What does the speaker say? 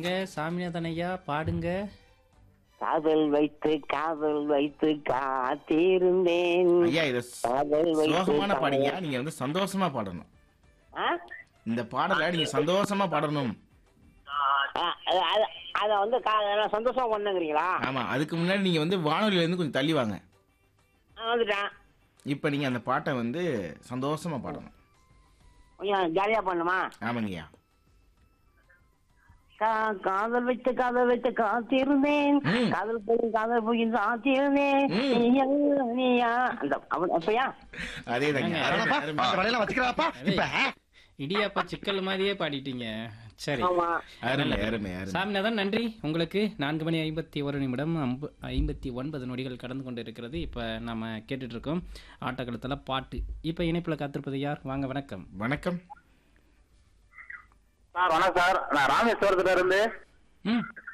சொல்லுங்க சாமிநாதன் ஐயா பாடுங்க காதல் வைத்து காதல் வைத்து காத்திருந்தேன் ஐயா இத காதல் வைத்து சோகமான பாடிங்க காதல்- நீங்க வந்து சந்தோஷமா பாடணும் ஆ? இந்த பாடலை நீங்க சந்தோஷமா பாடணும் ஆ, அது- அது- அத வந்து கா- நான் சந்தோஷமா பண்ணுங்கிறீங்களா ஆமா அதுக்கு முன்னாடி நீங்க வந்து வானொலியில இருந்து கொஞ்சம் தள்ளி வாங்க நான் வந்துட்டேன் இப்ப நீங்க அந்த பாட்டை வந்து சந்தோஷமா பாடணும் கொஞ்சம் ஜாலியா பண்ணுமா ஆமாங்கய்யா கா- காதல் வைத்து காதல் வைத்து காத்திருந்தேன் ம். காதல் போய் காதல் போய் காத்திருந்தேன் ம். நீயா, நீயா அந்த அவன் அப்பயா அதே தாங்க ஏங்க, வேலையெல்லாம் வச்சுக்கிறாப்பா இப்ப இடியாப்பா சிக்கல் மாதிரியே பாடிட்டீங்க சரி ஆமா அருமை அருமை அருமை சாமிநாதன் நன்றி உங்களுக்கு நான்கு மணி ஐம்பத்தி ஒரு நிமிடம் ஐம்ப- ஐம்பத்தி ஒன்பது நொடிகள் கடந்து கொண்டு இருக்கிறது இப்போ நம்ம கேட்டுட்டு இருக்கோம் ஆட்டக்களத்தில் பாட்டு இப்போ இணைப்பில் காத்திருப்பது யார் வாங்க வணக்கம் வணக்கம் சார் வணக்கம் சார் நான் ராமேஸ்வரத்துல இருந்து ம்